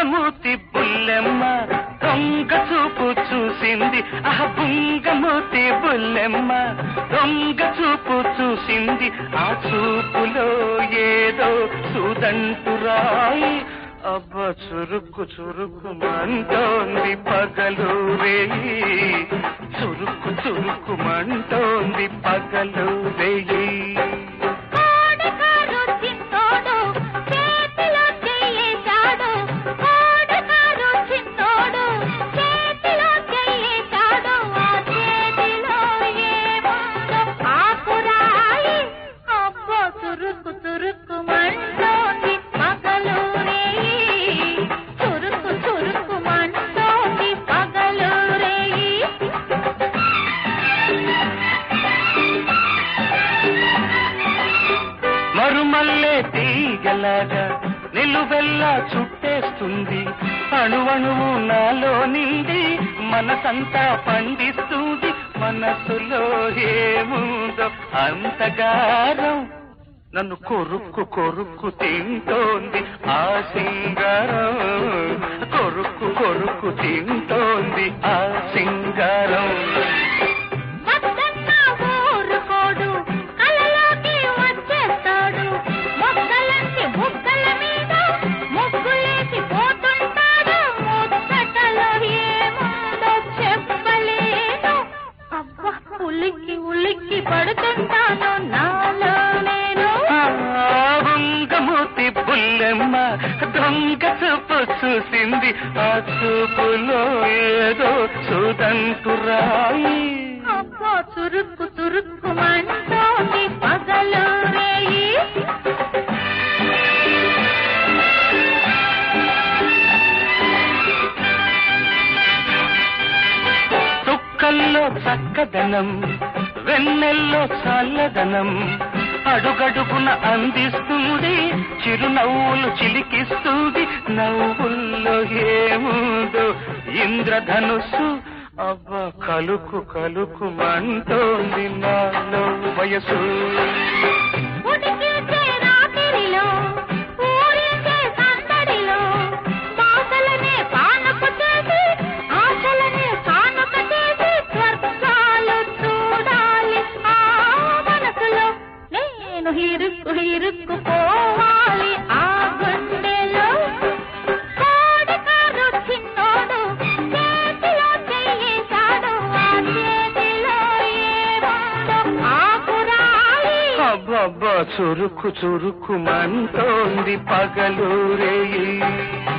బుంగమూతి బుల్లెమ్మ దొంగ చూపు చూసింది ఆ బుంగమూతి బుల్లెమ్మ దొంగ చూపు చూసింది ఆ చూపులో ఏదో సుదంటురాయి అబ్బ చురుకు చురుకు మంటోంది పగలు రేయి చురుకు చురుకు మంటోంది పగలు రేయి కోడకారు చిన్నోడు చేతిలో చెయ్యేశాడు కోడకారు చిన్నోడు చేతిలో చెయ్యేశాడు ఆ చేతిలో ఏముందో ఆకురాయి అబ్బో చురుకు చురుకు మంటోంది పగలు రేయి చురుకు చురుకు మంటోంది పగలు రేయి మరుమల్లే తీగలాగా నిలువెల్లా చుట్టేస్తుంది అణువణువు నాలో నిండి మనసంతా పండిస్తుంది మనసులో ఏముందో అంతగారం నన్ను కొరుక్కు కొరుక్కు తింటోంది ఆ సింగారం కొరుక్కు కొరుక్కు తింటోంది ఆ సింగారం వద్దన్న ఊరుకోడు కలలోకి వచ్చేస్తాడు మొక్కలంటి బుక్కల మీద ముగ్గులేసి పోతుంటాడు ముచ్చటలో ఏముందో చెప్పలేను అబ్బా ఉలిక్కి ఉలిక్కి పడుతుంటాను నాలో నేను బొంగమూతి బుల్లెమ్మ దొంగ చూపు చూసింది ఆ చూపులో ఏదో సుదంటురాయి అబ్బో చురుక్కు చురుక్కు మంటోంది పగలు రేయి చుక్కల్లో చక్కదనం వెన్నెల్లో చల్లదనం అడుగడుగున అందిస్తుంది చిరునవ్వులు చిలికిస్తుంది నవ్వుల్లో ఏముందో ఇంద్రధనుస్సు అవ్వ కలుకు కలుకు మంటోంది నాలో వయసు ఉడికించే రాత్రిలో ఊరించే సందడిలో బాసలనే పానపు చేసి ఆశలనే కానుక చేసి స్వర్గాలు చూడాలి ఆ మనసులో నేను ఇరుక్కు ఇరుక్కు పోవాలి ఆ గుండెలో కోడికారు చిన్నోడు చేతిలో చెయ్యేశాడు ఆ చేతిలో ఏముందో ఆకురాయి అబ్బబ్బా చురుకు చురుకు మంటోంది పగలు రేయి